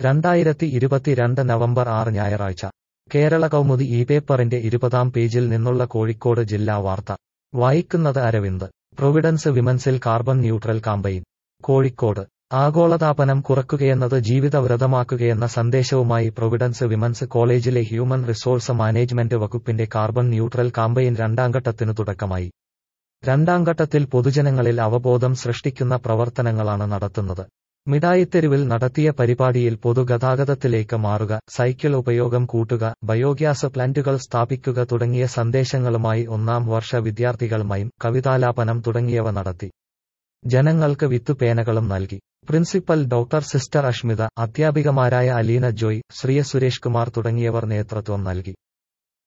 രണ്ടായിരത്തി ഇരുപത്തിരണ്ട് നവംബർ ആറ് ഞായറാഴ്ച കേരള കൗമുദി ഈ പേപ്പറിന്റെ ഇരുപതാം പേജിൽ നിന്നുള്ള കോഴിക്കോട് ജില്ലാ വാർത്ത വായിക്കുന്നത് അരവിന്ദ് പ്രൊവിഡൻസ് വിമൻസിൽ കാർബൺ ന്യൂട്രൽ കാമ്പയിൻ കോഴിക്കോട് ആഗോളതാപനം കുറയ്ക്കുകയെന്നത് ജീവിതവ്രതമാക്കുകയെന്ന സന്ദേശവുമായി പ്രൊവിഡൻസ് വിമൻസ് കോളേജിലെ ഹ്യൂമൻ റിസോഴ്സ് മാനേജ്മെന്റ് വകുപ്പിന്റെ കാർബൺ ന്യൂട്രൽ കാമ്പയിൻ രണ്ടാംഘട്ടത്തിനു തുടക്കമായി രണ്ടാംഘട്ടത്തിൽ പൊതുജനങ്ങളിൽ അവബോധം സൃഷ്ടിക്കുന്ന പ്രവർത്തനങ്ങളാണ് നടത്തുന്നത് മിഠായിത്തെരുവിൽ നടത്തിയ പരിപാടിയിൽ പൊതുഗതാഗതത്തിലേക്ക് മാറുക സൈക്കിൾ ഉപയോഗം കൂട്ടുക ബയോഗ്യാസ് പ്ലാന്റുകൾ സ്ഥാപിക്കുക തുടങ്ങിയ സന്ദേശങ്ങളുമായി ഒന്നാം വർഷ വിദ്യാർത്ഥികൾ മൈം കവിതാലാപനം തുടങ്ങിയവ നടത്തി ജനങ്ങൾക്ക് വിത്തുപേനകളും നൽകി പ്രിൻസിപ്പൽ ഡോക്ടർ സിസ്റ്റർ അഷ്മിത അധ്യാപികമാരായ അലീന ജോയ് ശ്രീയ സുരേഷ് കുമാർ തുടങ്ങിയവർ നേതൃത്വം നൽകി